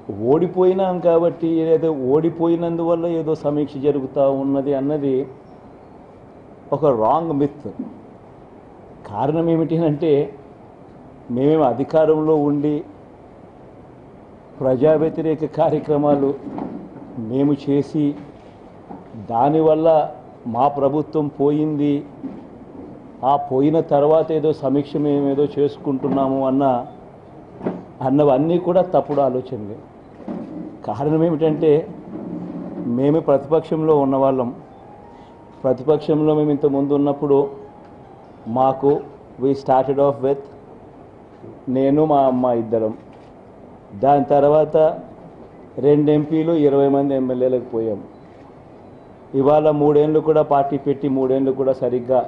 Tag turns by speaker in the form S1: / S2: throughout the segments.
S1: ఓడిపోయినాం కాబట్టి ఏదో ఓడిపోయినందువల్ల ఏదో సమీక్ష జరుగుతూ ఉన్నది అన్నది ఒక రాంగ్ మిత్ కారణం ఏమిటి అంటే మేమేమో అధికారంలో ఉండి ప్రజా వ్యతిరేక కార్యక్రమాలు మేము చేసి దానివల్ల మా ప్రభుత్వం పోయింది ఆ పోయిన తర్వాత ఏదో సమీక్ష మేమేదో చేసుకుంటున్నాము అన్న అన్నవన్నీ కూడా తప్పుడు ఆలోచనలే కారణం ఏమిటంటే మేము ప్రతిపక్షంలో ఉన్నవాళ్ళం ప్రతిపక్షంలో మేము ఇంత ముందు ఉన్నప్పుడు మాకు వి స్టార్టెడ్ ఆఫ్ విత్ నేను మా అమ్మ ఇద్దరం దాని తర్వాత రెండు ఎంపీలు ఇరవై మంది ఎమ్మెల్యేలకు పోయాం ఇవాళ మూడేళ్ళు కూడా పార్టీ పెట్టి మూడేళ్ళు కూడా సరిగ్గా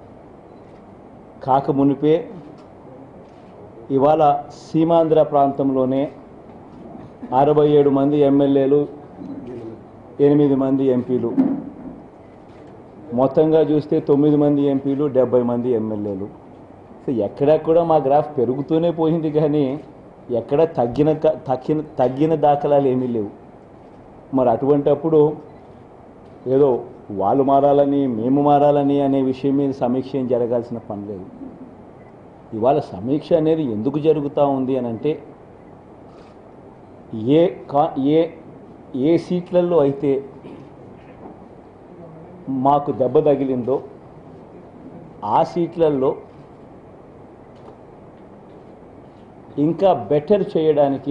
S1: కాక మునిపే ఇవాళ సీమాంధ్ర ప్రాంతంలోనే అరవై ఏడు మంది ఎమ్మెల్యేలు ఎనిమిది మంది ఎంపీలు మొత్తంగా చూస్తే తొమ్మిది మంది ఎంపీలు డెబ్బై మంది ఎమ్మెల్యేలు సో ఎక్కడ కూడా మా గ్రాఫ్ పెరుగుతూనే పోయింది కానీ ఎక్కడ తగ్గిన క- తగ్గిన తగ్గిన దాఖలాలు ఏమీ లేవు మరి అటువంటప్పుడు ఏదో వాళ్ళు మారాలని మేము మారాలని అనే విషయం మీద సమీక్ష ఏం జరగాల్సిన పని లేదు ఇవాళ సమీక్ష అనేది ఎందుకు జరుగుతూ ఉంది అని అంటే ఏ కా ఏ ఏ సీట్లలో అయితే మాకు దెబ్బ తగిలిందో ఆ సీట్లలో ఇంకా బెటర్ చేయడానికి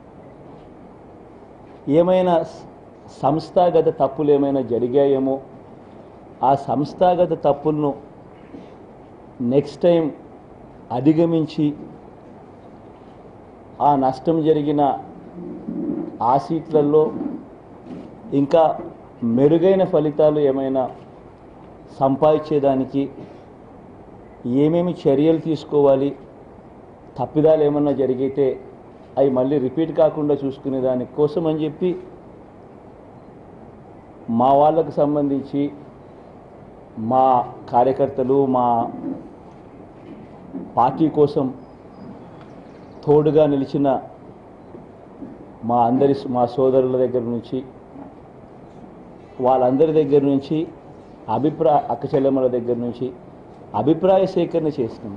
S1: ఏమైనా స- సంస్థాగత తప్పులు ఏమైనా జరిగాయేమో ఆ సంస్థాగత తప్పులను నెక్స్ట్ టైం అధిగమించి ఆ నష్టం జరిగిన ఆ సీట్లలో ఇంకా మెరుగైన ఫలితాలు ఏమైనా సంపాదించేదానికి ఏమేమి చర్యలు తీసుకోవాలి తప్పిదాలు ఏమన్నా జరిగితే అవి మళ్ళీ రిపీట్ కాకుండా చూసుకునే దాని కోసం అని చెప్పి మా వాళ్ళకు సంబంధించి మా కార్యకర్తలు మా పార్టీ కోసం తోడుగా నిలిచిన మా అందరి మా సోదరుల దగ్గర నుంచి వాళ్ళందరి దగ్గర నుంచి అభిప్రాయ అక్కచెల్లెమ్మల దగ్గర నుంచి అభిప్రాయ సేకరణ చేసినాం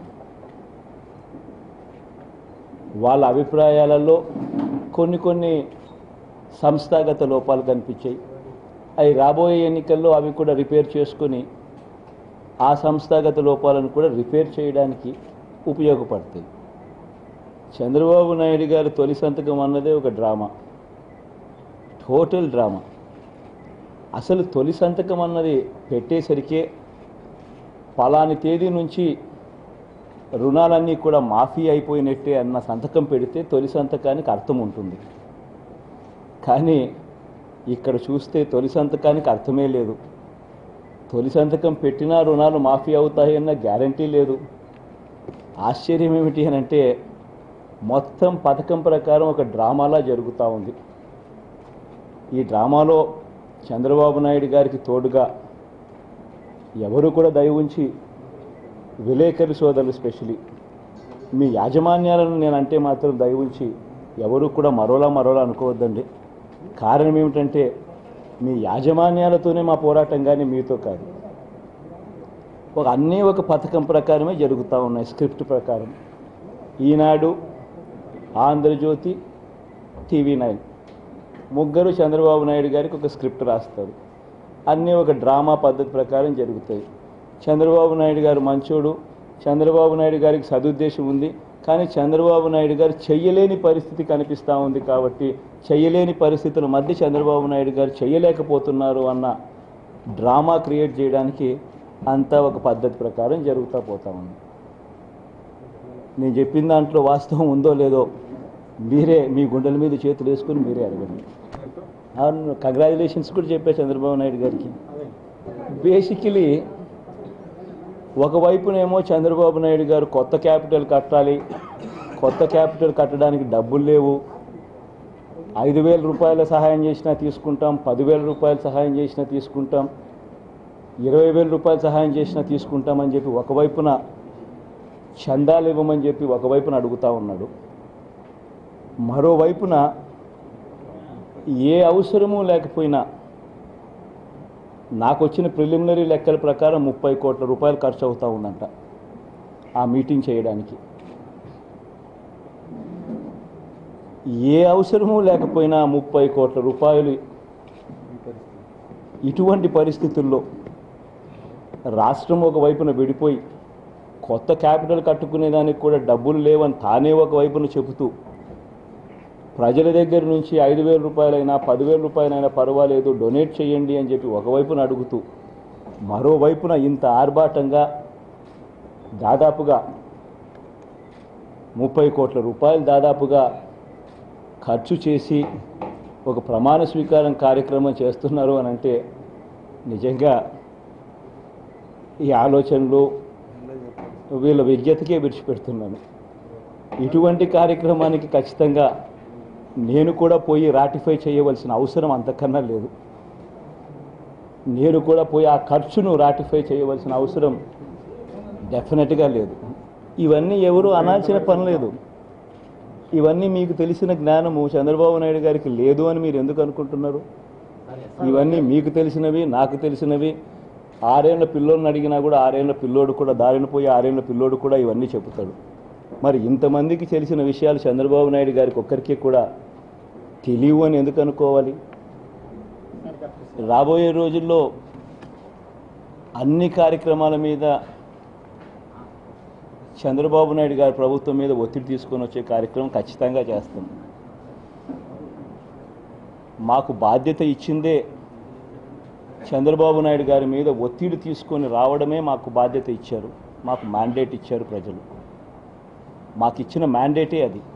S1: వాళ్ళ అభిప్రాయాలలో కొన్ని కొన్ని సంస్థాగత లోపాలు కనిపించాయి అవి రాబోయే ఎన్నికల్లో అవి కూడా రిపేర్ చేసుకొని ఆ సంస్థాగత లోపాలను కూడా రిపేర్ చేయడానికి ఉపయోగపడతాయి చంద్రబాబు నాయుడు గారి తొలి సంతకం అన్నదే ఒక డ్రామా టోటల్ డ్రామా అసలు తొలి సంతకం అన్నది పెట్టేసరికే పలాని తేదీ నుంచి రుణాలన్నీ కూడా మాఫీ అయిపోయినట్టే అన్న సంతకం పెడితే తొలి సంతకానికి అర్థం ఉంటుంది కానీ ఇక్కడ చూస్తే తొలి సంతకానికి అర్థమే లేదు తొలి సంతకం పెట్టినా రుణాలు మాఫీ అవుతాయి అన్న గ్యారంటీ లేదు ఆశ్చర్యం ఏమిటి అని అంటే మొత్తం పథకం ప్రకారం ఒక డ్రామాలా జరుగుతూ ఉంది ఈ డ్రామాలో చంద్రబాబు నాయుడు గారికి తోడుగా ఎవరు కూడా దయ ఉంచి విలేకరి సోదరులు స్పెషలీ మీ యాజమాన్యాలను నేను అంటే మాత్రం దయ ఉంచి ఎవరు కూడా మరోలా మరోలా అనుకోవద్దండి కారణం ఏమిటంటే మీ యాజమాన్యాలతోనే మా పోరాటం కానీ మీతో కాదు ఒక అన్నీ ఒక పథకం ప్రకారమే జరుగుతూ ఉన్నాయి స్క్రిప్ట్ ప్రకారం ఈనాడు ఆంధ్రజ్యోతి టీవీ నైన్ ముగ్గురు చంద్రబాబు నాయుడు గారికి ఒక స్క్రిప్ట్ రాస్తారు అన్నీ ఒక డ్రామా పద్ధతి ప్రకారం జరుగుతాయి చంద్రబాబు నాయుడు గారు మంచోడు చంద్రబాబు నాయుడు గారికి సదుద్దేశం ఉంది కానీ చంద్రబాబు నాయుడు గారు చెయ్యలేని పరిస్థితి కనిపిస్తూ ఉంది కాబట్టి చెయ్యలేని పరిస్థితుల మధ్య చంద్రబాబు నాయుడు గారు చెయ్యలేకపోతున్నారు అన్న డ్రామా క్రియేట్ చేయడానికి అంతా ఒక పద్ధతి ప్రకారం జరుగుతూ పోతా ఉంది నేను చెప్పిన దాంట్లో వాస్తవం ఉందో లేదో మీరే మీ గుండెల మీద చేతులు వేసుకుని మీరే అడగండి అవును కంగ్రాచులేషన్స్ కూడా చెప్పా చంద్రబాబు నాయుడు గారికి బేసికలీ ఒకవైపునేమో చంద్రబాబు నాయుడు గారు కొత్త క్యాపిటల్ కట్టాలి కొత్త క్యాపిటల్ కట్టడానికి డబ్బులు లేవు ఐదు వేల రూపాయల సహాయం చేసినా తీసుకుంటాం పదివేల రూపాయల సహాయం చేసినా తీసుకుంటాం ఇరవై వేల రూపాయల సహాయం చేసినా తీసుకుంటామని చెప్పి ఒకవైపున చందాలు ఇవ్వమని చెప్పి ఒకవైపున అడుగుతా ఉన్నాడు మరోవైపున ఏ అవసరము లేకపోయినా నాకు వచ్చిన ప్రిలిమినరీ లెక్కల ప్రకారం ముప్పై కోట్ల రూపాయలు ఖర్చు అవుతూ ఉందంట ఆ మీటింగ్ చేయడానికి ఏ అవసరము లేకపోయినా ముప్పై కోట్ల రూపాయలు ఇటువంటి పరిస్థితుల్లో రాష్ట్రం ఒకవైపున విడిపోయి కొత్త క్యాపిటల్ కట్టుకునేదానికి కూడా డబ్బులు లేవని తానే ఒకవైపున చెబుతూ ప్రజల దగ్గర నుంచి ఐదు వేల రూపాయలైనా పదివేల రూపాయలైనా పర్వాలేదు డొనేట్ చేయండి అని చెప్పి ఒకవైపున అడుగుతూ మరోవైపున ఇంత ఆర్భాటంగా దాదాపుగా ముప్పై కోట్ల రూపాయలు దాదాపుగా ఖర్చు చేసి ఒక ప్రమాణ స్వీకారం కార్యక్రమం చేస్తున్నారు అని అంటే నిజంగా ఈ ఆలోచనలు వీళ్ళ విజ్ఞతకే విడిచిపెడుతున్నాను ఇటువంటి కార్యక్రమానికి ఖచ్చితంగా నేను కూడా పోయి రాటిఫై చేయవలసిన అవసరం అంతకన్నా లేదు నేను కూడా పోయి ఆ ఖర్చును రాటిఫై చేయవలసిన అవసరం డెఫినెట్గా లేదు ఇవన్నీ ఎవరు అనాల్సిన పని లేదు ఇవన్నీ మీకు తెలిసిన జ్ఞానము చంద్రబాబు నాయుడు గారికి లేదు అని మీరు ఎందుకు అనుకుంటున్నారు ఇవన్నీ మీకు తెలిసినవి నాకు తెలిసినవి ఆరేళ్ల పిల్లోడిని అడిగినా కూడా ఆరేళ్ల పిల్లోడు కూడా దారిన పోయి ఆరేళ్ల పిల్లోడు కూడా ఇవన్నీ చెబుతాడు మరి ఇంతమందికి తెలిసిన విషయాలు చంద్రబాబు నాయుడు గారికి ఒక్కరికి కూడా తెలియవు అని ఎందుకు అనుకోవాలి రాబోయే రోజుల్లో అన్ని కార్యక్రమాల మీద చంద్రబాబు నాయుడు గారి ప్రభుత్వం మీద ఒత్తిడి తీసుకొని వచ్చే కార్యక్రమం ఖచ్చితంగా చేస్తాం మాకు బాధ్యత ఇచ్చిందే చంద్రబాబు నాయుడు గారి మీద ఒత్తిడి తీసుకొని రావడమే మాకు బాధ్యత ఇచ్చారు మాకు మ్యాండేట్ ఇచ్చారు ప్రజలు మాకు ఇచ్చిన మ్యాండేటే అది